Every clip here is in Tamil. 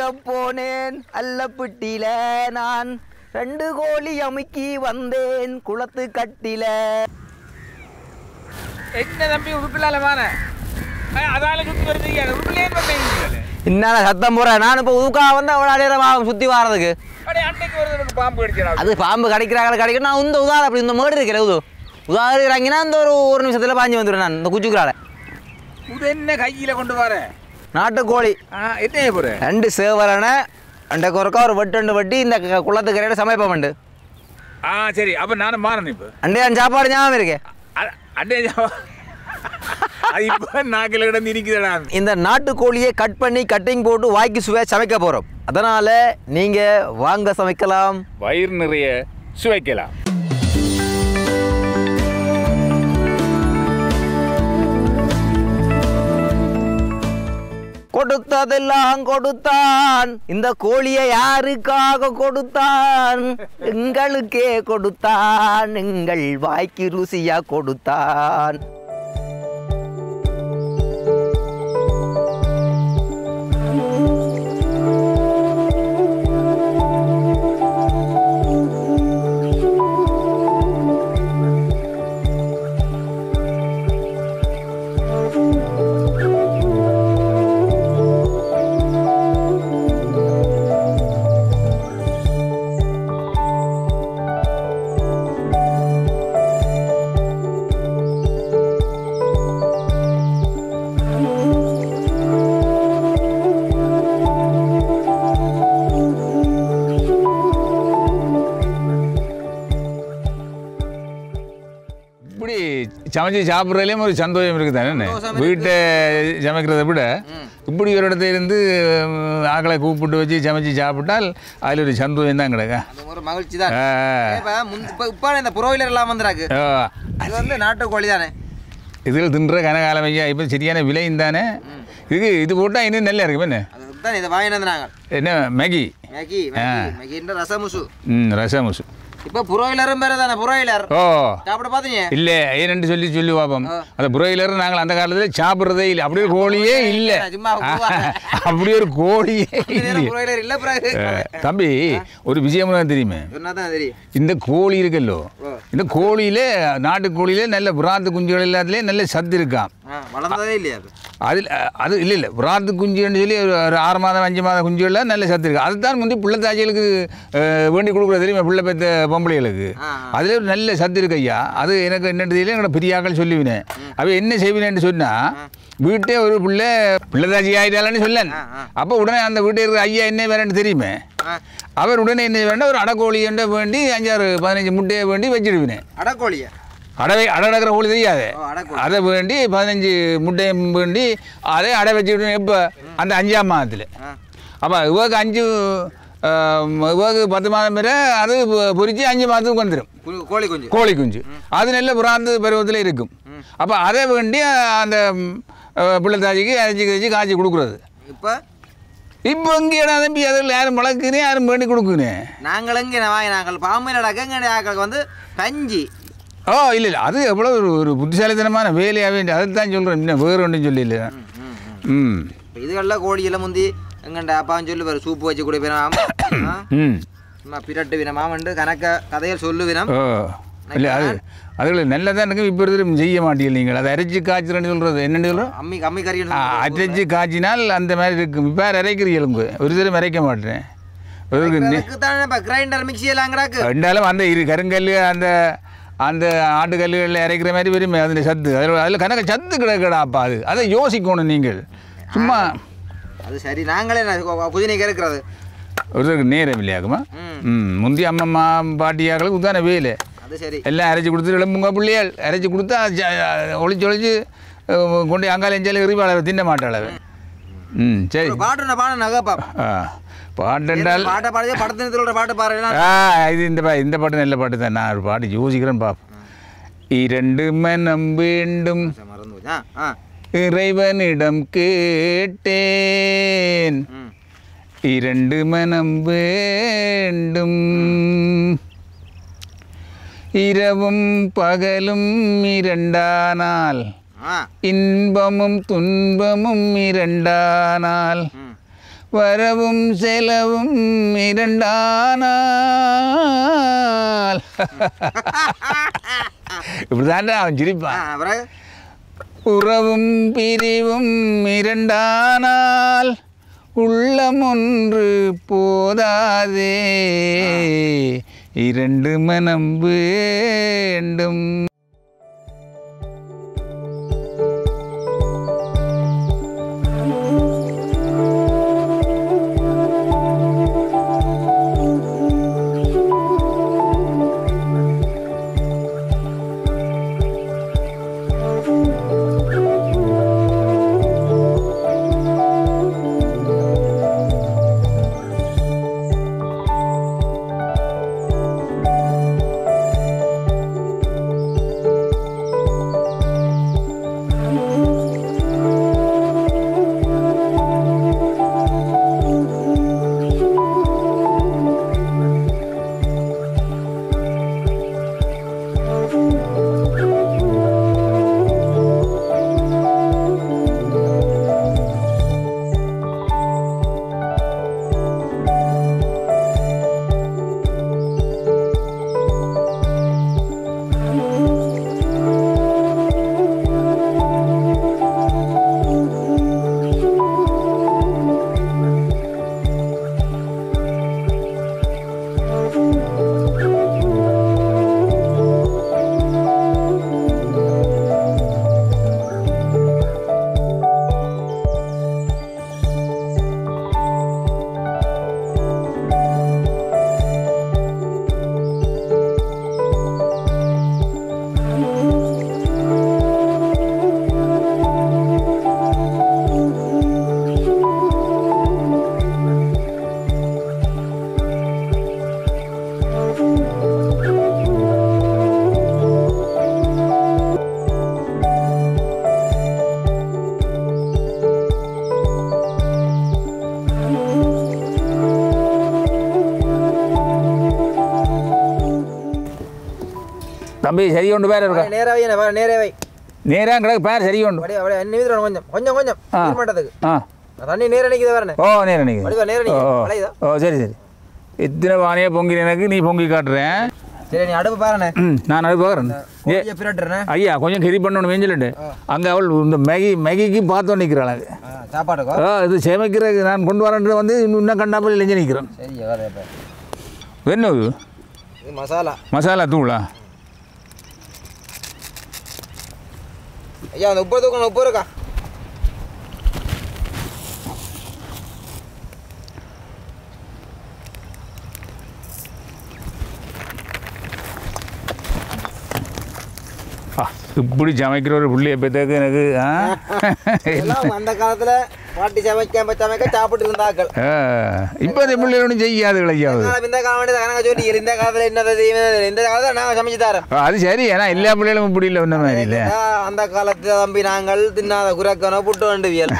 போனேன் அல்லப்பிட்டில நான் ரெண்டு கோழி அமுக்கி வந்தேன் குளத்து கட்டில என்ன தம்பி உடுப்பிலால வான அதால சுத்தி வருது உடுப்பிலே வந்தீங்க இன்னால சத்தம் போறேன் நான் இப்போ உதுக்கா வந்து அவ்வளோ நேரம் ஆகும் சுற்றி வாரதுக்கு அடே அன்னைக்கு வருது பாம்பு கடிக்கிறா அது பாம்பு கிடைக்கிறாங்க கிடைக்கும் நான் இந்த உதாரணம் அப்படி இந்த மேடு இருக்கிற உது உதாரணம் இருக்கிறாங்கன்னா இந்த ஒரு ஒரு நிமிஷத்தில் பாஞ்சு வந்துடுவேன் நான் இந்த குச்சுக்குறால இது என்ன கையில கொண்டு வர நாட்டுக்கோழி ஆ என்ன போற ரெண்டு சேவரனை ரெண்டு குறுக்கா ஒரு வெட்டு ரெண்டு வட்டி இந்த க- குளத்து கரையில சமைப்பம் உண்டு ஆ சரி அப்ப நானும் மாறணும் இப்போ அண்டே அந்த சாப்பாடு ஞாபகம் இருக்கே அ- அடே அது இப்போ நாக்கில் கிடந்து இருக்குதுடா இந்த நாட்டுக்கோழியை கட் பண்ணி கட்டிங் போட்டு வாய்க்கு சுவையாக சமைக்க போகிறோம் அதனால் நீங்கள் வாங்க சமைக்கலாம் வயிறு நிறைய சுவைக்கலாம் கொடுத்ததெல்லாம் கொடுத்தான் இந்த கோழியை யாருக்காக கொடுத்தான் எங்களுக்கே கொடுத்தான் எங்கள் வாய்க்கு ருசியா கொடுத்தான் இப்படி சமைச்சு சாப்பிட்றதுலேயும் ஒரு சந்தோஷம் இருக்குது தானே சந்தோஷம் வீட்டை சமைக்கிறதை விட இப்படி ஒரு இடத்துல இருந்து ம், ஆக்களை கூப்பிட்டு வச்சு சமைச்சு சாப்பிட்டால் அதில் ஒரு சந்தோஷம் தான் கிடக்க அது ஒரு மகிழ்ச்சி தான் ஆ. இப்போ இப்போ இப்போ இந்த புரோயிலர் எல்லாம் வந்துறாக்கு ஆ. இது வந்து நாட்டுக்கோழி தானே இதில் தின்ற கனகாலம் ஐயா இப்போ சரியான விலையும் தானே இதுக்கு இது போட்டால் இன்னும் நல்லா இருக்கும் என்ன அதுக்கு தான் இதை வாங்கிட்டு வந்து நாங்கள் என்ன மேகி மேகி மேகி மேகின்ற ரசமுசு ம் ரசமுசு இப்போ புரோயிலரும் பேர் தானே புரோயிலர் ஓ சாப்பிட பார்த்தீங்க இல்லை ஏன்னு சொல்லி சொல்லி பார்ப்போம் அந்த புரோயிலர் நாங்கள் அந்த காலத்தில் சாப்பிட்றதே இல்லை அப்படி ஒரு கோழியே இல்லை சும்மா உருவா. அப்படி ஒரு கோழியே இல்லை புரோயிலர் இல்லை பிறகு அஹ், தம்பி ஒரு விஷயம் உனக்கு தெரியுமே சொன்னா தான் தெரியும் இந்த கோழி இருக்கல்லோ ஓ. இந்த கோழியில நாட்டு கோழியில நல்ல பிராந்து குஞ்சுகள் எல்லாத்துலேயும் நல்ல சத்து இருக்காம் ஆ வளர்ந்ததே இல்லையா அது அதில் அஹ், அது இல்லை இல்லை பிராந்து குஞ்சுன்னு சொல்லி ஒரு ஒரு ஆறு மாதம் அஞ்சு மாதம் குஞ்சுகளில் நல்ல சத்து இருக்குது அதுதான் முந்தி பிள்ளை தாச்சிகளுக்கு அஹ், வேண்டி கொடுக்குறது தெரியுமா பிள்ளை பெற்ற பொம்பளைகளுக்கு ஆ, அதில் ஒரு நல்ல சத்து இருக்கு ஐயா அது எனக்கு என்னென்னு தெரியல என்னோட பெரியாக்கள் சொல்லுவினேன் அவ என்ன செய்வினேன்னு சொன்னால் வீட்டே ஒரு பிள்ளை பிள்ளை தாச்சி ஆகிட்டாலன்னு சொல்லன் ஆ, ஆ. அப்போ உடனே அந்த வீட்டில் இருக்கிற ஐயா என்ன வேறேன்னு தெரியுமே ஆ அவர் உடனே என்ன வேண்டாம் ஒரு அடக்கோழி என்ற வேண்டி அஞ்சாறு பதினஞ்சு முட்டையை வேண்டி வச்சிடுவினேன் அடக்கோழியா அடவை அடக்கிற கோழி தெரியாது ஓ அடக்கோழி அதை வேண்டி பதினஞ்சு முட்டையும் வேண்டி அதை அடை வச்சுக்கிட்டு எப்போ அந்த அஞ்சாம் மாதத்தில் ஆ அப்போ இவக்கு அஞ்சு ஆம், இவக்கு பத்து மாதம் பிற அது பொ- பொரிச்சு அஞ்சு மாதத்துக்கு வந்துடும் கு- கோழி குஞ்சு கோழி குஞ்சு அது நல்ல பிராந்து பருவத்தில் இருக்கும் அப்போ அதை வேண்டி அந்த ம், அஹ், பிள்ளை தாச்சிக்கு அரைச்சி கழிச்சு காய்ச்சி கொடுக்குறது இப்போ இப்போ இங்கே தம்பி அதில் யாரும் வளர்க்குறேன் யாரும் வேண்டி கொடுக்குறேன் நாங்கள் எங்கே வாங்கி நாங்கள் பாம்பு நடக்க எங்கள் ஆக்களுக்கு வந்து கஞ்சி ஓ இல்லை இல்லை அது எவ்வளோ ஒரு ஒரு புத்திசாலித்தனமான வேலையாக வேண்டிய அதை தான் சொல்கிறேன் இன்னும் வேறு ஒன்றும் சொல்லி இல்லை ம், ம், ம். ம் இப்ப இதுகள்லாம் கோழியெல்லாம் முந்தி எங்கண்ட அப்பான்னு சொல்லி வரும் சூப்பு வச்சு குடிப்பினாம் ம் சும்மா பிரட்டு வினமாமண்டு கணக்க கதையில் சொல்லுவினம் ஓ இல்லை அது அதுகளை நல்லதாக இருக்கும் இப்போ இருக்கிற செய்ய மாட்டீங்க நீங்கள் அதை அரைச்சி காய்ச்சுறேன்னு சொல்கிறது என்னென்னு சொல்கிறோம் அம்மி அம்மி கறின்னு அரைச்சி காய்ச்சினால் அந்த மாதிரி இருக்கும் இப்போ அரைக்கிறீங்க ஒரு தடவை அரைக்க மாட்டேன் ஒரு நெ- அதுக்கு தானே இப்போ கிரைண்டர் மிக்சி எல்லாம் கிடக்கு ரெண்டாலும் அந்த இரு கருங்கல் அந்த அந்த ஆட்டுக்கல்லுகளில் இறைக்கிற மாதிரி வருமே அதில் சத்து அதில் அதில் கணக்கு சத்து கிடக்கடாப்பா அது அதை யோசிக்கணும் நீங்கள் சும்மா அது சரி நாங்களே நான் புதினைக்கு இருக்கிறது ஒருத்தருக்கு நேரம் இல்லையாக்குமா ம். ம் முந்தி அம்மம்மா பாட்டியாக்களுக்கு உதான வேலை அது சரி எல்லாம் அரைச்சி கொடுத்து இளம்புங்க பிள்ளையாள் அரைச்சி கொடுத்தா ஜ- ஒளிச்சு ஒளிச்சு அஹ், கொண்டு அங்கால எஞ்சாலும் எறிவாளவை தின்ன மாட்டாளவ ம் சரி ஒரு பாட்டு பாடு நகைப்பா ஆ பாட்டுண்டால் பாட்டை பாடுறது படத்தினத்தில் சொல்ற பாட்டு பாரு ஆ இது இந்த பா இந்த பாட்டு நல்ல பாட்டு தான் நான் ஒரு பாட்டு யோசிக்கிறேன் பாப் இரண்டு மனம் வேண்டும் மறந்து போச்சா ஆ இறைவனிடம் கேட்டேன் ம் இரண்டு மனம் வேண்டும் இரவும் பகலும் இரண்டானால் ஆ இன்பமும் துன்பமும் இரண்டானால் ம் வரவும் செலவும் இரண்டானால் இப்படிதான்டா அவன் சிரிப்பான் அப்புறம் உறவும் பிரிவும் இரண்டானால் உள்ளம் ஒன்று போதாதே இரண்டு மனம் வேண்டும் தம்பி சரி கொண்டு பேர் இருக்கா நேரா வை என்ன நேரே வை நேராக கிடக்கு பேர் சரி கொண்டு அப்படியே அப்படியே நிமிதிரம் கொஞ்சம் கொஞ்சம் கொஞ்சம் ஆ. இது மாட்டதுக்கு ஆ தண்ணி நேர நிற்கிது வரணும் ஓ நேரம் நிற்குது வடிவா நேரா ஓ நிக்குது. ஓ. வளையுதா? ஓ சரி சரி இத்தனை பானையே பொங்கி எனக்கு நீ பொங்கி காட்டுறேன் சரி நீ அடுப்பு பாருண்ணே ம் நான் அது பார்க்குறேன் ஏ கொஞ்சம் பிரட்டுறேண்ணே ஐயா கொஞ்சம் கறி பண்ணணும் வேஞ்சலுண்டு அங்கே அவள் இந்த மேகி மேகிக்கு பார்த்து நிற்கிறாள் அது சாப்பாடுக்கோ ஆ இது சமைக்கிறதுக்கு நான் கொண்டு வரேன்றது வந்து இன்னும் கண்டாமல் இல்லைஞ்சு நிற்கிறேன் சரி வேறு இப்போ என்ன இது இது மசாலா மசாலா தூளா ஐயா அந்த உப்பு தூக்கணும் உப்பு இருக்கா ஆ இப்படி சமைக்கிற ஒரு புள்ளியை பெற்றக்கு எனக்கு ஆ எல்லாம் அந்த காலத்துல பாட்டி சமைக்க சமைக்க சாப்பிட்டு இருந்தாக்கள் இப்போ இந்த பிள்ளைகள் ஒன்றும் செய்யாது ஐயாவது காலம் இந்த காலம் வேண்டியது கணக்க சொல்லி இந்த காலத்துல என்னதை செய்வேன் இந்த காலத்துல நான் சமைச்சு தரேன் அது சரி ஏன்னா எல்லா பிள்ளைகளும் இப்படி இல்லை ஒன்றும் மாதிரி இல்லை ஆ, அந்த காலத்துல தம்பி நாங்கள் தின்னாத குரக்கனோ புட்டு வேண்டுவியல்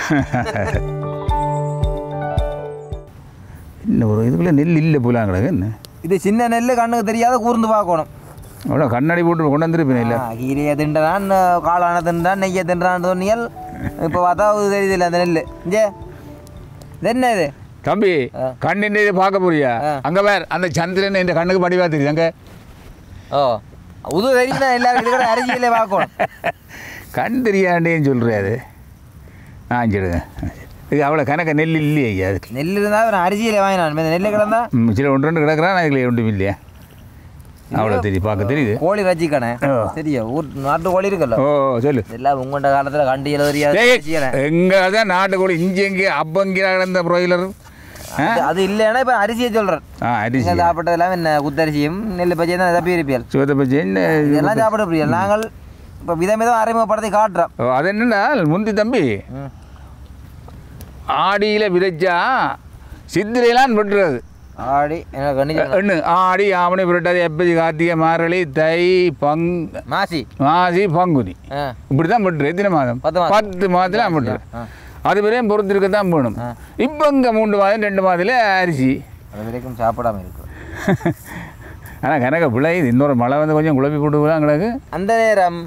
இன்னும் ஒரு இதுக்குள்ளே நெல் இல்லை போலாம் கிடக்கு என்ன இது சின்ன நெல் கண்ணுக்கு தெரியாத கூர்ந்து பார்க்கணும் அவ்வளோ கண்ணாடி போட்டு கொண்டு வந்துருப்பேன் இல்லை ஆ, கீரையை தின்றான் காளான தின்றான் நெய்யை தின்றான் சொன்னியல் இப்போ பார்த்தா இது தெரியுது அந்த நெல் இங்கே இது என்ன இது தம்பி ஆ. கண்ணின் இது பார்க்க போறியா ஆ. அங்கே வேற அந்த சந்திரன் இந்த கண்ணுக்கு படிவா தெரியுது அங்கே ஓ உது தெரியுதா எல்லாரும் இது கூட அரிசியிலே பார்க்கணும் கண் தெரியாண்டேன்னு சொல்கிறாரு ஆ சரிங்க இது அவ்வளோ கணக்க நெல் இல்லையே ஐயா அதுக்கு நெல் இருந்தால் ஒரு அரிசியிலே வாங்கினான் இந்த நெல் கிடந்தா ம், சில ஒன்று ரெண்டு கிடக்குறான் அதுல ஒன்றும் இல்லையா அவ்வளோ தெரியுது பார்க்க தெரியுது கோழி ரச்சிக்கணே ஓ. சரியா ஊர் நாட்டு கோழி இருக்குல்ல ஓ சொல்லு எல்லாம் உங்கள்கிட்ட காலத்தில் கண்டு எழுத தெரியாது ரசிக்கணே. எங்கே தான் நாட்டுக்கோழி இஞ்சி எங்கே அப்பங்கே கிடந்த ப்ரோயிலர் ஆ அது- அது இல்லைன்னா இப்போ அரிசியை சொல்கிறேன் ஆ அரிசி நீங்கள் சாப்பிட்டதெல்லாம் என்ன குத்தரிசியும் நெல் பச்சையும் தான் தப்பி இருப்பியல் சிவத்தை பச்சி என்ன இதெல்லாம் சாப்பிட பிரியல் நாங்கள் இப்போ விதம் விதம் அறிமுகப்படுத்தி காட்டுறோம் ஓ, அது என்னன்னா முந்தி தம்பி ம். ஆடியில் விதைச்சா சித்திரையெல்லாம் விட்டுறது ஆடி எனக்கு கண்ணி எண்ணு ஆடி ஆவணி விரட்டாது எப்பதி கார்த்திகை மாரளி தை பங் மாசி மாசி பங்குனி ஆ இப்படி தான் விட்டுரு எத்தனை மாதம் பத்து மாதம். பத்து மாதத்தில் விட்டுரு ஆ. அது வரையும் பொறுத்திருக்க தான் போகணும் ஆ. இப்போ இங்கே மூன்று மாதம் ரெண்டு மாதத்தில் அரிசி அது வரைக்கும் சாப்பிடாம இருக்கு ஆனால் கணக்க பிள்ளை இது இன்னொரு மழை வந்து கொஞ்சம் குழப்பி போட்டு கிடக்கு அந்த நேரம்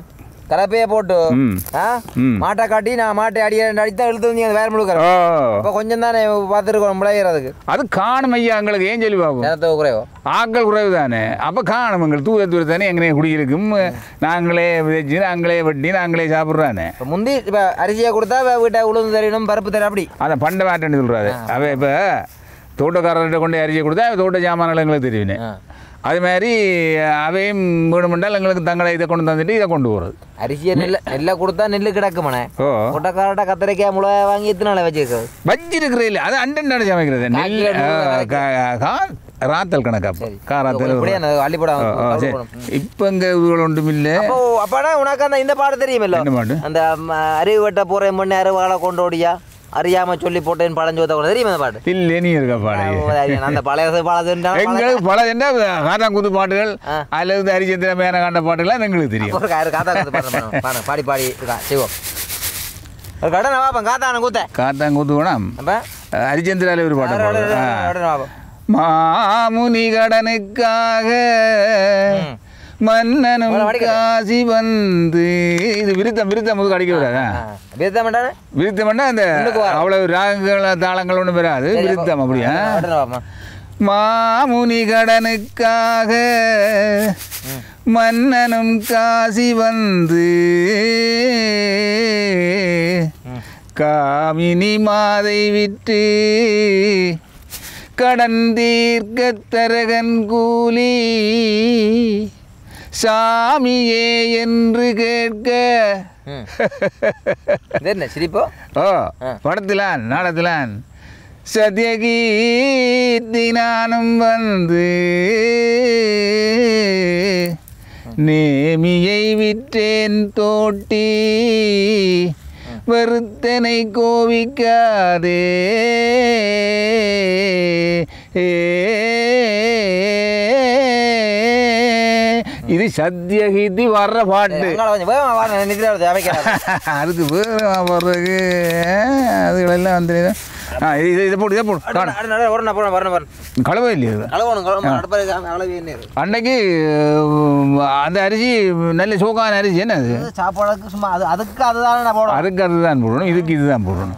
கலப்பையை போட்டு ம் ஆ ம். மாட்டை காட்டி நான் மாட்டை அடி அடித்தான் இழுத்து வந்து அந்த வேலை முழுக்கிற ஓ இப்போ கொஞ்சம் தானே பார்த்துருக்கோம் முளைகிறதுக்கு அது காணும் ஐயா எங்களுக்கு ஏன் சொல்லி பார்ப்போம் நேரத்தை குறைவோ ஆக்கள் குறைவு தானே அப்போ காணும் எங்களுக்கு தூர தூர தானே எங்கனே குடியிருக்கும் நாங்களே விதைச்சு நாங்களே வெட்டி நாங்களே சாப்பிட்றானே இப்போ முந்தி இப்போ அரிசியை கொடுத்தா வே- வீட்டை உளுந்து தரணும் பருப்பு தர அப்படி அதை பண்ட மாட்டேன்னு சொல்கிறாரு அவ இப்போ தோட்டக்காரர்கிட்ட கொண்டு அரிசி கொடுத்தா அவ தோட்ட சாமான்கள் எங்களுக்கு தெரியுனே ஆ. அது மாதிரி அவையும் வேணுமென்றால் எங்களுக்கு தங்களை இதை கொண்டு தந்துட்டு இதை கொண்டு போகிறது அரிசியை நெல் நெல்லை கொடுத்தா நெல்லு கிடக்குமாண்ணே ஓ கொட்டக்காரட்ட கத்திரிக்காய் முளை வாங்கி எத்தனை நாள் வச்சிருக்கிறது வச்சிருக்கிற இல்லை அது அண்டை சமைக்கிறது நெல் காக்கில நூறு ஆ, கா- கா- ராத்தல் கணக்கா சரி காராத்தல் இப்படியே அந்த அள்ளிப்படம் ஓ, ஓ, சரி இப்போ இங்கே இதுகள் ஒன்றும் இல்லை அப்போ அப்பனா உனக்கு அந்த இந்த பாடு தெரியுமല്ലോ என்ன பாட்டு அந்த ம, அறிவு வெட்ட போறேன் மண்ணு அறுவாளை கொண்டு ஓடியா அறியாம சொல்லி போட்டேன் பழஞ்சோத்த கூட தெரியுமா அந்த பாட்டு இல்லை நீ இருக்கா பாடு நான் அந்த பழைய பழதுன்னா எங்களுக்கு பல என்ன காத்தாங்குத்து பாட்டுகள் அதில் இருந்து ஹரிச்சந்திர மேன காண்ட பாட்டுகள்லாம் எங்களுக்கு தெரியும் ஒரு காரு காத்தா கத்து பாருங்க பாருங்க பாடி பாடி இருக்கா சிவம் ஒரு கடனை வாப்பேன் காத்தான கூத்த காத்தாங்குத்து வேணாம் அப்ப ஹரிச்சந்திரால ஒரு பாட்டு பாடுவோம். ஆ. கடனை வாப்போம் மாமுனி கடனுக்காக ம். மன்னனும் உங்களை வடிக்கல. காசி வந்து இது விருத்தம் விருத்தம் முது அடிக்க விடாதா பேச மாட்டானே விருத்தம்னா அந்த உள்ளுக்கு வரும். அவ்வளவு ராகங்கள் தாளங்கள் ஒன்றும் வராது விருத்தம் அப்படியா கடனை வாப்பேன் மாமுனி கடனுக்காக மன்னனும் காசி வந்து காமினி மாதை விட்டு கடன் தீர்க்க தரகன் கூலி சாமியே என்று கேட்க ம் இது என்ன சிரிப்போ ஓ ஆ. படத்திலான் நாடத்திலான் சத்யகீர்த்தி நானும் வந்து நேமியை விற்றேன் தோட்டி வருத்தனை கோவிக்காதே இது சத்யகீர்த்தி வர்ற பாட்டு அங்காள கொஞ்சம் வேகமா வாங்க நிதியில் வருது அமைக்கிறாரு அதுக்கு வேறு வர்றதுக்கு அதுகளெல்லாம் வந்து ஆ இது இது- இதை போடு இதை போடு காணும் வரணும் போறேன் வரணும் வரணும் கலவை இல்லையா இது கலவணும் கலவணும் அடுப்பது அளவு என்ன அன்னைக்கு உம், அந்த அரிசி நல்ல சோக்கான அரிசி என்ன அது சாப்பாடுக்கு சும்மா அது அதுக்கு அதுதானே நான் போடுறோம் அதுக்கு அதுதான் போடணும் இதுக்கு இதுதான் போடணும்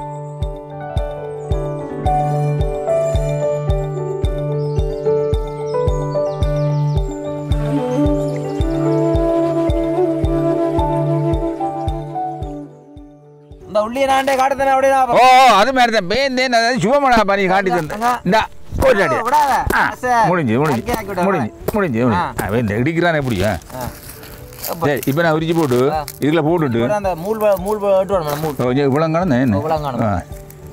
இந்த உள்ளிய நாண்டே காட்டுதானே அப்படியே நான் ஓ அது மாதிரி தான் பேந்தேன் அதாவது சுபமடா பண்ணி காட்டி தந்தேன் இந்தா ஒரு அடி விடாத. ஆ, சார். முடிஞ்சு முடிஞ்சு அடிக்க ஆக்கி விடாத. முடிஞ்சு முடிஞ்சு முடிஞ்சு ஆ. அவன் இந்த இடிக்கிறானே எப்படியா ஆ. சரி இப்போ நான் உரிச்சு போட்டு ஆ. இதில் போட்டுட்டு இப்ப அந்த மூல் வ- மூல் வ- எட்டு வரணும் மூல் கொஞ்சம் இவ்வளோ கடந்தேன் என்ன இவ்வளவு காணும். ஆ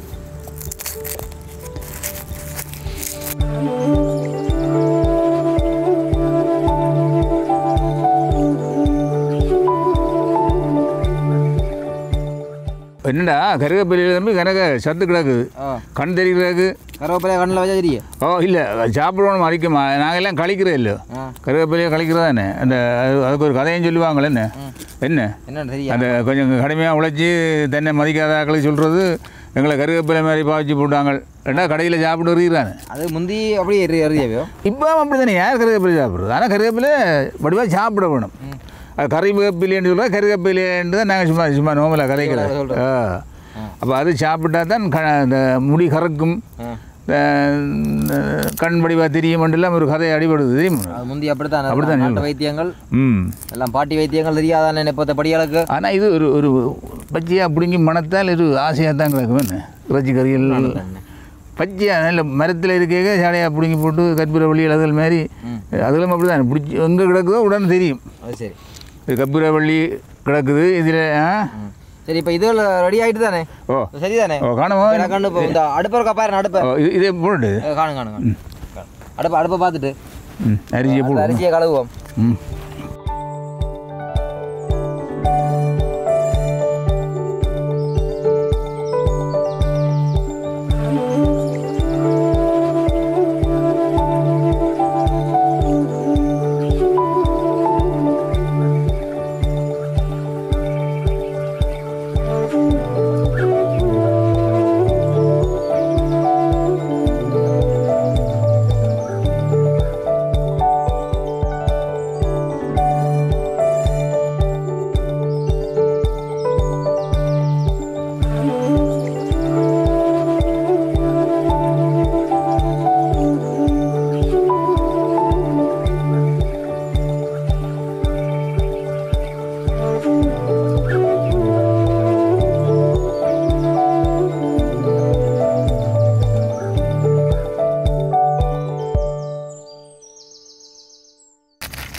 என்னடா கருகப்பிள்ளையில் தம்பி கனக சத்து கிடக்குது ஆ. கண் தெரிகிறது கருவேப்பிலை கண்ணில் வச்சா தெரியும் ஓ இல்லை சாப்பிடணும் அரிக்குமா நாங்கள் எல்லாம் கழிக்கிறோம் இல்லை ஆ. கருவேப்பிலையை கழிக்கிறதானே அந்த அது- அதுக்கு ஒரு கதையும் சொல்லுவாங்களே என்ன என்ன என்னன்னு தெரியும் அந்த கொஞ்சம் கடுமையாக உழைச்சி தென்னை மதிக்காத ஆக்களை சொல்கிறது எங்களை கருவேப்பிலை மாதிரி பாவிச்சு போட்டாங்க ரெண்டா கடையில் சாப்பிட்டு வருகிறானே அது முந்தி அப்படியே எறி எறியவையோ இப்போ அப்படி தானே யார் கருவேப்பிலை சாப்பிட்றது ஆனால் கருவேப்பிலை வடிவாக சாப்பிட வேணும் அது கறிவேப்பிலைன்னு சொல்லுவா கருவேப்பிலைன்னு தான் நாங்கள் சும்மா சும்மா நோமலாக கதைக்கிறோம் சொல்றோம். ஆ அப்போ அது சாப்பிட்டா தான் க இந்த முடி கறக்கும் ஆ. இந்த கண் வடிவாக தெரியும் எல்லாம் ஒரு கதை அடிபடுது தெரியுமா அது முந்தி அப்படித்தான் அப்படித்தான் நாட்டு வைத்தியங்கள் ம் எல்லாம் பாட்டி வைத்தியங்கள் தெரியாதானே இப்போத்த படிகளுக்கு ஆனால் இது ஒரு ஒரு பச்சையாக பிடுங்கி மணத்தால் இது ஆசையாக தான் கிடக்கும் என்ன இறைச்சி கறிகள் பச்சையாக நல்ல மரத்தில் இருக்க சாலையாக பிடுங்கி போட்டு கற்பூர வள்ளி அதுகள் மாதிரி அதுகளும் அப்படி தான் பிடிச்சி எங்கே கிடக்குதோ உடனே தெரியும் அது சரி இது கற்பூர வள்ளி கிடக்குது இதில் ஆ ம். சரி இப்போ இது ரெடி ஆயிட்டு தானே ஓ சரிதானே ஓ காணுமோ எனக்கு கண்ணு இப்போ இந்த அடுப்பு இருக்கா பாரு அடுப்பை ஓ இது இதே போட்டு ஏ, காணும் காணும் காணும் அடுப்பு அடுப்பை பார்த்துட்டு ம் அரிசியை அந்த போடு அரிசியை கழுவுவோம் ம்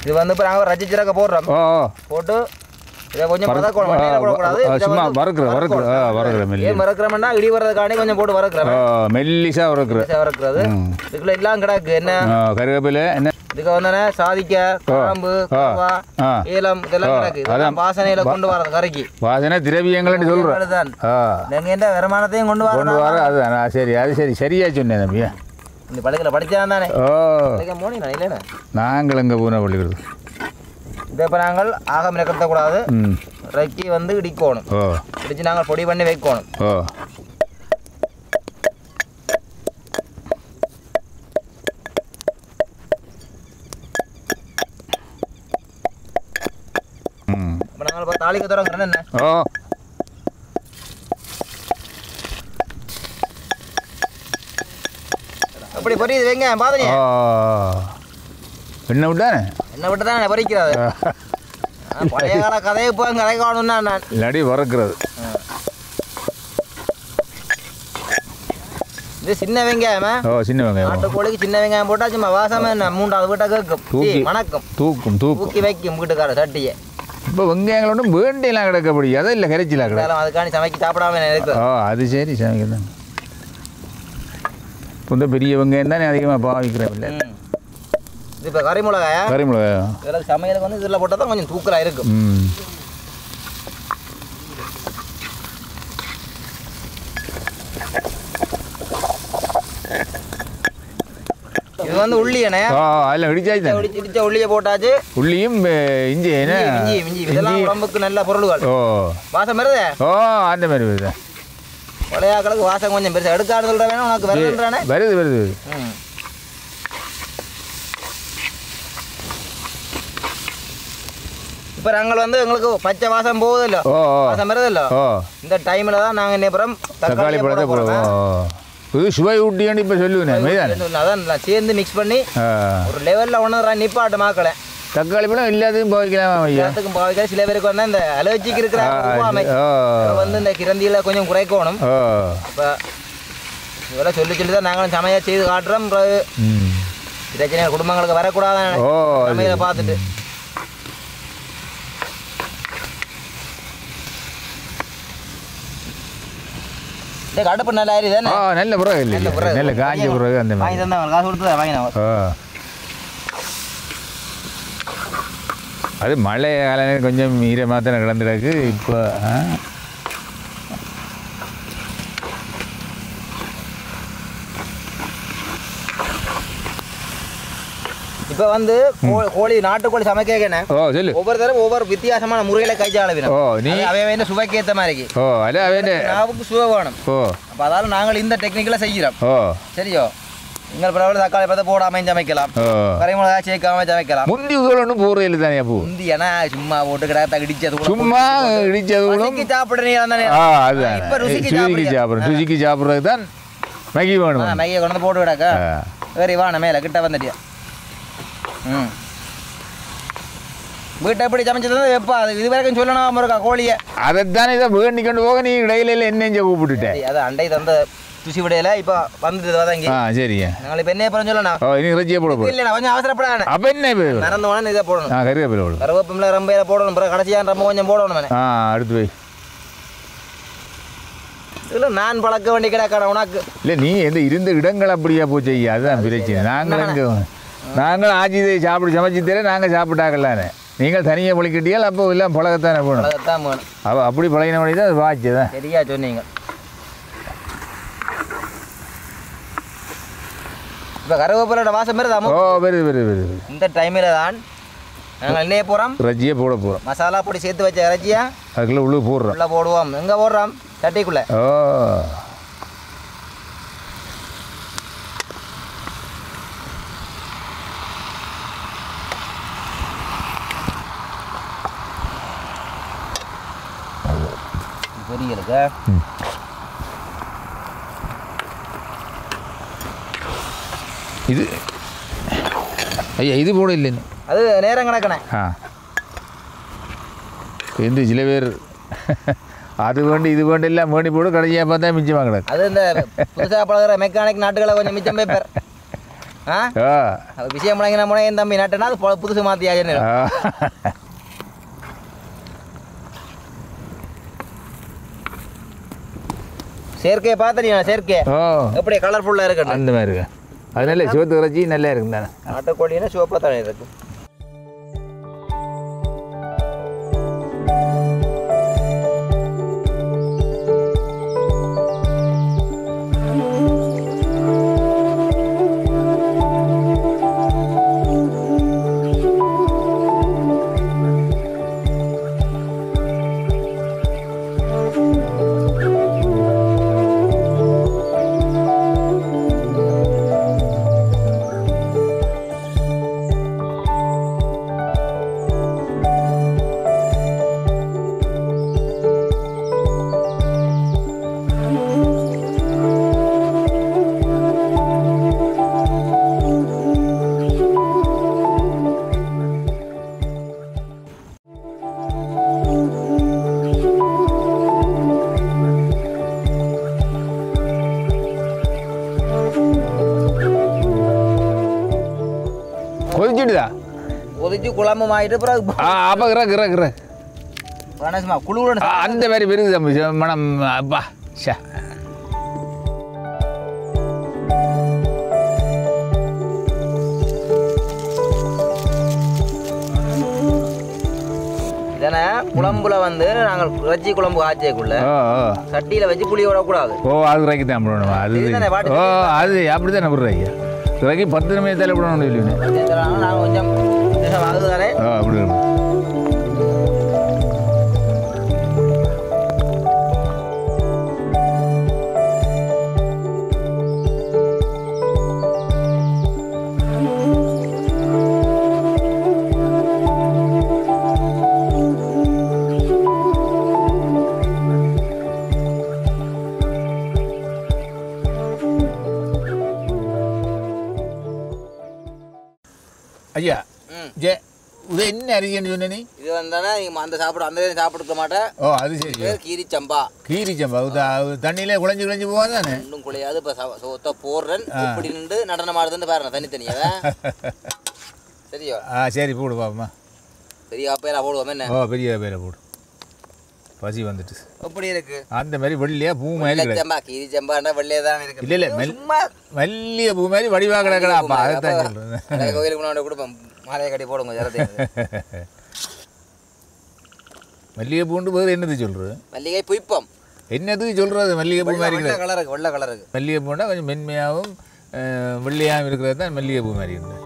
இது வந்து இப்போ நாங்கள் ரச்சி சிறக்க போடுறோம் ஓ ஓ போட்டு இதை கொஞ்சம் வறுக்க- வதக்கணும் ஆ, வண்டியில் போடக்கூடாது ஆ, இதை சும்மா வந்து வறுக்கிற, வறுக்கிற, ஆ, வறுக்கணும். வறுக்கிற மெல்லி. ஏன் வறுக்கிறோம்னா இடி வர்றதுக்காண்டி கொஞ்சம் போட்டு வறுக்கிறோம் ஓ மெல்லிசாக இருக்கிற வறுக்கிறது ம். இதுக்குள்ள எல்லாம் கிடக்கு என்ன கருவேப்பிலை என்ன இதுக்கு வந்தானே சாதிக்க கிராம்பு ஆ. கவா ஆ. ஏலம் இதெல்லாம் ஆ, கிடக்கு அதான். இதெல்லாம் வாசனையில கொண்டு வரது கரைக்கு வாசனை திரவியங்கள்னு சொல்கிறேன் அதுதான் ஆ நீங்க என்ன வருமானத்தையும் கொண்டு கொண்டு வர வர அது ஆ, சரி அது சரி சரியா சொன்னேன் தம்பியா இந்த படத்துல படிச்சா தானே ஓ போனீங்க இல்லைண்ணே நாங்கள் எங்கே போன பள்ளிக்கூடம் இதை இப்போ நாங்கள் ஆகம் கூடாது ம் ரக்கி வந்து இடிக்கணும் ஓ இடிச்சு நாங்கள் பொடி பண்ணி வைக்கணும் ஓ ம் இப்போ நாங்கள் இப்போ தாளிக்க தொடங்குறோம் என்ன ஓ அப்படி பொரியுது வைங்க பாதனி ஓ என்ன விட்டானே என்ன விட்டு தான் பறிக்கிறது ஆ, பழைய கால கதையை இப்போ கதை காணும்னா நான் இல்லாடி வறுக்கிறது இது சின்ன வெங்காயமா ஓ சின்ன வெங்காயம் நாட்டுக்கோழிக்கு சின்ன வெங்காயம் போட்டா சும்மா வாசமே என்ன மூன்றாவது வீட்டை கேட்கும் தூக்கி. சீ, வணக்கம் தூக்கும் தூக்கும் தூக்கி வைக்கும் வீட்டுக்கார சட்டியை இப்போ வெங்காயங்கள் ஒன்றும் வேண்டியெல்லாம் கிடக்க முடியாது இல்லை கரைச்சிலாம் கிடக்கு இருந்தாலும் அதுக்காண்டி சமைக்க சாப்பிடாம இருக்கு ஓ அது சரி சமைக்கிறேன் இப்போ இந்த பெரிய வெங்காயம் தானே அதிகமாக பாவிக்கிறேன் இல்லை ம். இது இப்போ கறி மிளகாயா கறி மிளகாயம் இதில் சமையலுக்கு வந்து இதில் போட்டால் தான் கொஞ்சம் தூக்கலாக இருக்கும் ம் இது வந்து உள்ளி எண்ணெய் ஓ அதில் இடிச்சாச்சு தானே இடிச்சு இடிச்ச உள்ளியை போட்டாச்சு உள்ளியும் அஹ், இஞ்சி என்ன இஞ்சி இஞ்சி இதெல்லாம் உடம்புக்கு நல்ல பொருள்கள் ஓ வாசம் வருதே ஓ அந்த மாதிரி வருது பழையாக்களுக்கு வாசம் கொஞ்சம் பெருசா எடுக்கான்னு சொல்ற வேணும் உனக்கு வருதுன்றானே வருது வருது ம் இப்போ நாங்கள் வந்து எங்களுக்கு பச்சை வாசம் போகுதில்ல ஓ ஓ வாசம் வருதில்ல ஓ இந்த டைமில் தான் நாங்கள் என்ன அப்புறம் தக்காளி பழத்தை போட போடுவோம் போகிறோம் ஓ இது சுவை ஊட்டியான்னு இப்போ சொல்லுவேன் மெய்தான் அதான் நான் சேர்ந்து மிக்ஸ் பண்ணி ஆ ஒரு லெவலில் ஒன்று நிப்பாட்டு மாக்களை தக்காளி பழம் எல்லாத்தையும் போய்க்கலாம் ஐயா எல்லாத்துக்கும் பாவிக்கிற சில பேருக்கு வந்து இந்த அலர்ஜிக்கு இருக்கிற ஆ, உபாமை ஓ வந்து இந்த கிரந்தியில் கொஞ்சம் குறைக்கணும் ஓ இப்போ இதெல்லாம் சொல்லி சொல்லி தான் நாங்களும் சமையல் செய்து காட்டுறோம் பிறகு ம் பிரச்சனை குடும்பங்களுக்கு வரக்கூடாது ஓ அது- சமையலை பார்த்துட்டு இந்த அடுப்பு நல்லா ஏறி தானே ஆ நல்ல புறகு இல்லை நல்ல பிறகு. நல்ல காஞ்ச புறகு அந்த வாங்கி மாதிரி தந்தேன் காசு கொடுத்து வாங்கினேன் ஓ அது மழை காலம் கொஞ்சம் ஈரமாக தானே கிடந்துருக்கு இப்போ ஆ இப்போ வந்து கோ- கோழி நாட்டுக்கோழி சமைக்கணும் ஓ சொல்லு ஒவ்வொரு தடவை ஒவ்வொரு வித்தியாசமான முறையில கைச்சாள வேணும் ஓ நீ அவை சுவைக்கு ஏற்ற மாதிரி ஓ அல்ல அவன் நாவுக்கு சுவை வேணும் ஓ அப்போ அதால நாங்கள் இந்த டெக்னிக்கில் செய்கிறோம் ஓ சரியோ நீங்கள் பிரபல தக்காளி பார்த்து போடாம சமைக்கலாம் ஓ கரைமிளகா சேர்க்காம சமைக்கலாம் முந்தி ஒன்றும் போகிறதில்ல தானே பூ முந்தியனா சும்மா போட்டு கிடக்க இடிச்சு அது சும்மா இடிச்சதுகளும் ருசிக்கு சாப்பிட நீ தானே ஆ அதுதான் இப்ப ருசிக்கு சுதிக்கு சாப்பிடுங்க. சாப்பிட்றோம் சுதிக்கு சாப்பிட்றதுக்கு தான் மகி வேணும் மைய கொண்டு வந்து போட்டு விடாக்க ஆ. சரி வா நான் மேலே கிட்ட வந்துட்டியா ம் வீட்டை எப்படி சமைச்சது வைப்பா அது இது வரைக்கும் சொல்லணும் இருக்கா கோழியை அதைத்தானே இதை வேண்டி கொண்டு போக நீ இடையில என்ன கூப்பிட்டுட்டேன் சரி, அது அண்டை தந்த துசி விடையில இப்போ வந்தது வதங்கி ஆ சரிங்க நாங்கள் இப்போ என்ன பண்ண சொல்லணும் ஓ இனி இறைச்சியை போட போகிறேன் இல்லை நான் கொஞ்சம் அவசரப்படானே அப்போ என்ன இப்போ நடந்த உடனே இதை போடணும் ஆ கருவேப்பிலை போடும் கருவேப்பிலை ரொம்ப போடணும் பிறகு கடைசியாக ரொம்ப கொஞ்சம் போடணும் நானே. ஆ அடுத்து போய் இல்லை நான் பழக்க வேண்டிய கிடக்கான உனக்கு இல்லை நீ எந்த இருந்த இடங்கள் அப்படியா போச்சு ஐயா அதுதான் பிரச்சனை நாங்கள் எங்கே நாங்கள் ஆச்சி இதை சாப்பிட்டு சமைச்சு தர நாங்கள் சாப்பிட்டாக்கலானே நீங்கள் தனியாக பழக்கிட்டியால் அப்போ எல்லாம் பழகத்தானே போகணும் அழகத்தான் வேணும் அவ அப்படி பழகின வழி தான் அது வாச்சு தான் சரியா சொன்னீங்க இப்போ கருவேப்பிலோட வாசம் வருது ஓ வருது வருது வருது வருது இந்த டைமில் தான் நாங்கள் என்ன போகிறோம் இறைச்சியே போட போகிறோம் மசாலா பொடி சேர்த்து வச்ச இறைச்சியா அதுக்குள்ளே உள்ளே போடுறோம் உள்ள போடுவோம் எங்கே போடுறோம் சட்டிக்குள்ளே ஓ பொரியலுக்கு இது ஐயா இது போட இல்லைன்னு அது நேரம் கணக்கணே ஆ இந்த சில பேர் அது வேண்டி இது வேண்டி எல்லாம் வேண்டி போட்டு கடைசியாக பார்த்தா மிச்சமாக கிடக்கு அது இந்த புதுசாக பழகிற மெக்கானிக் நாட்டுகளை கொஞ்சம் மிச்சம் பேப்பர் ஆ ஆ அது விஷயம் முழங்கின முறை என் தம்பி நட்டனா அது பொ- புதுசு மாற்றியாச்சுன்னு ஆ. செயற்கையை பார்த்துறீங்க செயற்கை ஓ எப்படி கலர்ஃபுல்லாக இருக்கு அந்த மாதிரி இருக்கு அது நல்ல சிவத்து இறைச்சி நல்லா இருக்கும் தானே நாட்டுக்கோழின்னா சிவப்பாக தானே இருக்கு கொதிச்சுடுதா கொதிச்சு குழம்பு ஆகிட்டு அப்புறம் ஆ அப்போ கிற கிற கிற கணேசமா குழுவுடன் ஆ, அந்த மாதிரி பெருகுது தம்பி சிவ- மனம் அப்பா ஷா இதனை குழம்புல வந்து நாங்கள் இறைச்சி குழம்பு காய்ச்சக்குள்ள ஓ ஓ சட்டியில் வச்சு புளி விடக்கூடாது ஓ அது ரைக்கு தான் போடணும் அது இதுதானே வாட்டி ஓ அது அப்படி தானே போடுறாங்க இறக்கி பத்து நிமிஷத்தில் போடணும் இல்லைன்னு நாங்கள் கொஞ்சம் கொஞ்சம் ஆகுது தானே ஓ அப்படி இருக்கணும். ஐயா ம் ஜே இது என்ன அரிசின்னு சொன்ன நீ இது வந்தானே நீங்கள் அந்த சாப்பிட அந்த இது சாப்பிட்டுக்க மாட்டேன் ஓ அது சரி பேர் கீரி சம்பா கீரி சம்பா அது அது தண்ணியிலே குழஞ்சி குழஞ்சி போகாதானே ஒன்றும் குழையாது இப்போ சோத்த போடுறேன் இப்படி நின்று நடனம் ஆடுதுன்னு பாருங்க தனித்தனியாக சரியோ ஆ சரி போடு பாப்பா பெரிய அப்பையெல்லாம் போடுவோம் என்ன ஓ பெரிய பேரை போடு பசி வந்துட்டு எப்படி இருக்கு அந்த மாதிரி வெள்ளையா பூ மாதிரி கிடக்கு சம்பா கீரி சம்பாண்டா வெள்ளையே தான் இருக்கு இல்ல, இல்ல, மெல்- சும்மா மல்லிகை பூ மாதிரி வடிவா கிடக்கடாப்பா அதுதான் சொல்றேன் அடே, கோயிலுக்கு முன்னாடி கொடுப்போம் மாலையை கட்டி போடுங்க ஜரத்தை மல்லிகை பூண்டு பேர் என்னது சொல்றது மல்லிகை புய்ப்பம் என்னது சொல்றது மல்லிகை பூ மாதிரி வெள்ளை கிடக்கு கலருக்கு வெள்ளை கலருக்கு மல்லிகை பூண்டா கொஞ்சம் மென்மையாகவும் அஹ், வெள்ளையாகவும் இருக்கிறது தான் மல்லிகை பூ மாதிரி இருக்குது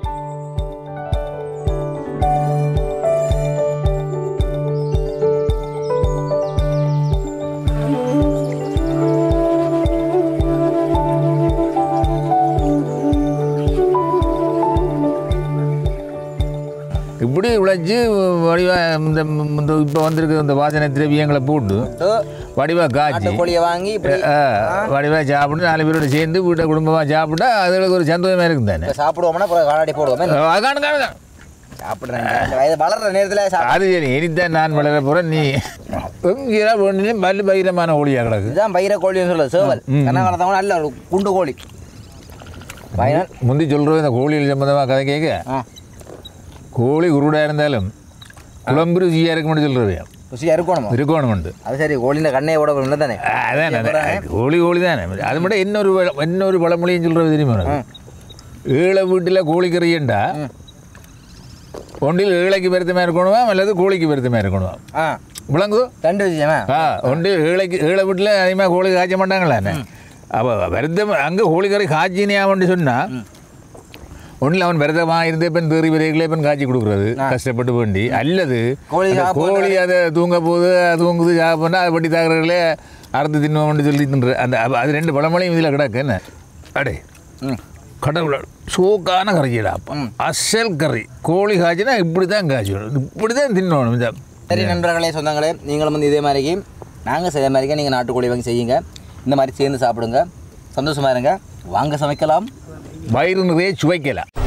இப்படி உழைச்சி வடிவா இந்த இந்த இப்போ வந்திருக்கிற இந்த வாசனை திரவியங்களை போட்டு வடிவா காய்ச்சி நாட்டுக்கோழியை வாங்கி இப்படி வடிவா சாப்பிட்டு நாலு பேரோட சேர்ந்து வீட்டை குடும்பமாக சாப்பிட்டா அதுகளுக்கு ஒரு சந்தோஷமா இருக்கும் தானே இப்போ சாப்பிடுவோம்னா அப்புறம் காலாடி போடுவோம் என்ன? காணு காணு காணு. சாப்பிடுறேன் இந்த வயது வளர்ற நேரத்தில் சாப்பிடு அது சரி இனித்தான் நான் வளர போகிறேன் நீ எங்கேயா ஒன்றுமே பல்லு பகிரமான ஒளியாக கிடக்கு இதுதான் பயிர கோழின்னு சொல்லுது சேவல் ம். கண்ணாங்கடத்தவங்க நல்ல ஒரு குண்டு கோழி பயன் முந்தி சொல்கிறது இந்த கோழிகள் சம்மந்தமாக கதை கேட்க ஆ கோழி உருடாக இருந்தாலும் குழம்பு ருசியாக இருக்கும்னு சொல்கிறது ருசியாக இருக்கணும் இருக்கணும்ண்டு அது சரி கோழிஇந்த கண்ணையை விட இல்லை தானே அதான் அதான். கோழி கோழி தானே அது மட்டும் இன்னொரு பழ- இன்னொரு பழமொழியும் சொல்கிறது தெரியுமா உனக்கு? ஏழை வீட்டில் கோழி கறியண்டா ஒன்றில் ஏழைக்கு பெருத்தமாக இருக்கணுமா அல்லது கோழிக்கு பெருத்தமாக இருக்கணுமா ஆ விளங்குதோ ரெண்டு விஷயமா ஆ ஒன்று ஏழைக்கு ஏழை வீட்டில் அதிகமாக கோழி காய்ச்ச மாட்டாங்களாண்ணே அப்போ விரதம் அங்கே கோழி கறி காய்ச்சினியான்னு சொன்னால் ஒன்றில் அவன் விரதமாக இருந்து இப்போ தேறி விரைகளே இப்போ காய்ச்சி கொடுக்குறது கஷ்டப்பட்டு வேண்டி அல்லது கோழி அந்த சாப்பிட கோழி அதை தூங்க போகுது அது தூங்குது சாப்பிட்னா அதை பட்டி தாக்குறதுலே அறுத்து தின்னுவோம்னு சொல்லி தின்ற அந்த அப்ப அது ரெண்டு பழமொழியும் இதில் கிடக்கு என்ன அடே ம் கடவுள சோக்கான கறியடா அப்பா அசல் கறி கோழி காய்ச்சினா இப்படி தான் காய்ச்சணும் இப்படி தான் தின்னணும் இந்த சரி நண்பர்களே சொந்தங்களே நீங்களும் வந்து இதே மாதிரிக்கு நாங்கள் செய்த மாதிரிக்கே நீங்கள் நாட்டுக்கோழி வாங்கி செய்யுங்க இந்த மாதிரி சேர்ந்து சாப்பிடுங்க சந்தோஷமா இருங்க வாங்க சமைக்கலாம் வயிறு நிறைய சுவைக்கலாம்